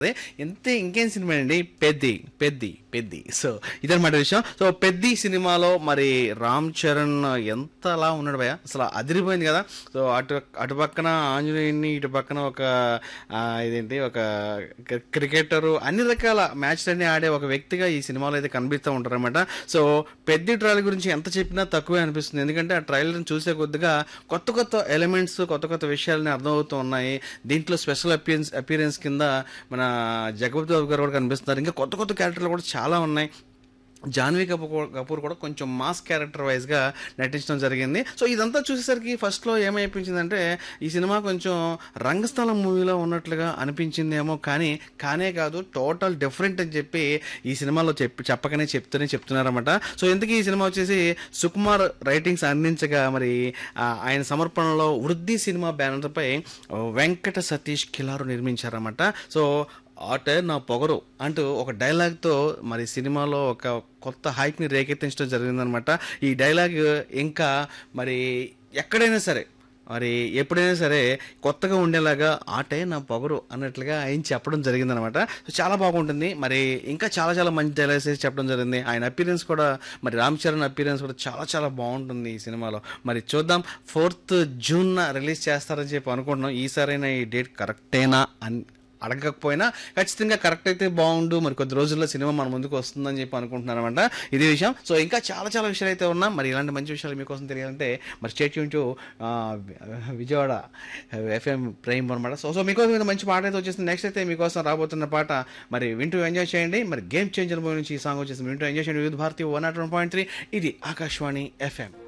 అదే ఎంత ఇంకేం సినిమా అండి పెద్ది పెద్ది పెద్ది సో ఇదన్నమాట విషయం సో పెద్ది సినిమాలో మరి రామ్ చరణ్ ఎంతలా ఉన్నాడు భయ అసలు అదిరిపోయింది కదా సో అటు అటు పక్కన ఆంజనేయుని ఇటు పక్కన ఒక ఆ, ఇదేంటి ఒక క్రి- క్రికెటరు అన్ని రకాల మ్యాచ్లన్నీ ఆడే ఒక వ్యక్తిగా ఈ సినిమాలో అయితే కనిపిస్తూ ఉంటారన్నమాట సో పెద్ది ట్రయల్ గురించి ఎంత చెప్పినా తక్కువే అనిపిస్తుంది ఎందుకంటే ఆ ట్రయల్ని చూసే కొద్దిగా కొత్త కొత్త ఎలిమెంట్స్ కొత్త కొత్త విషయాలని అర్థమవుతూ ఉన్నాయి దీంట్లో స్పెషల్ అపియరెన్స్ అపియరెన్స్ కింద మన జగపతి బాబు గారు కూడా కనిపిస్తున్నారు ఇంకా కొత్త కొత్త క్యారెక్టర్లు కూడా చాలా ఉన్నాయి జాన్వీ కపూర్ కపూర్ కూడా కొంచెం మాస్ క్యారెక్టర్ వైజ్గా నటించడం జరిగింది సో ఇదంతా చూసేసరికి ఫస్ట్లో ఏమైపించిందంటే ఈ సినిమా కొంచెం రంగస్థలం మూవీలో ఉన్నట్లుగా అనిపించిందేమో కానీ కానే కాదు టోటల్ డిఫరెంట్ అని చెప్పి ఈ సినిమాలో చెప్పి చెప్పకనే చెప్తూనే చెప్తున్నారన్నమాట సో ఇంతకీ ఈ సినిమా వచ్చేసి సుకుమార్ రైటింగ్స్ అందించగా మరి ఆ, ఆయన సమర్పణలో వృద్ధి సినిమా బ్యానర్పై వెంకట సతీష్ కిలారు నిర్మించారన్నమాట సో ఆటే నా పొగరు అంటూ ఒక డైలాగ్తో మరి సినిమాలో ఒక కొత్త హైక్ని రేకెత్తించడం జరిగిందనమాట ఈ డైలాగ్ ఇంకా మరి ఎక్కడైనా సరే మరి ఎప్పుడైనా సరే కొత్తగా ఉండేలాగా ఆటే నా పొగరు అన్నట్లుగా ఆయన చెప్పడం జరిగిందనమాట సో చాలా బాగుంటుంది మరి ఇంకా చాలా చాలా మంచి డైలాగ్స్ వేసి చెప్పడం జరిగింది ఆయన అపీరెన్స్ కూడా మరి రామ్ చరణ్ అపీరెన్స్ కూడా చాలా చాలా బాగుంటుంది ఈ సినిమాలో మరి చూద్దాం ఫోర్త్ జూన్ రిలీజ్ చేస్తారని చెప్పి అనుకుంటున్నాం ఈసారైనా ఈ డేట్ కరెక్టేనా అని అడగకపోయినా ఖచ్చితంగా కరెక్ట్ అయితే బాగుండు మరి కొద్ది రోజుల్లో సినిమా మన ముందుకు వస్తుందని చెప్పి అనుకుంటున్నాను అనమాట ఇదే విషయం సో ఇంకా చాలా చాలా విషయాలు అయితే ఉన్నా మరి ఇలాంటి మంచి విషయాలు మీకోసం తెలియాలంటే మరి స్టేట్ యూన్ టు విజయవాడ ఎఫ్ఎం ప్రైమ్ అనమాట సో సో మీకోసం ఏదో మంచి పాట అయితే వచ్చేసింది నెక్స్ట్ అయితే మీకోసం రాబోతున్న పాట మరి వింటూ ఎంజాయ్ చేయండి మరి గేమ్ చేంజర్ మూవీ నుంచి ఈ సాంగ్ వచ్చేసి వింటూ ఎంజాయ్ చేయండి Vividh Bharati one nought one point three ఇది ఆకాశవాణి ఎఫ్ఎం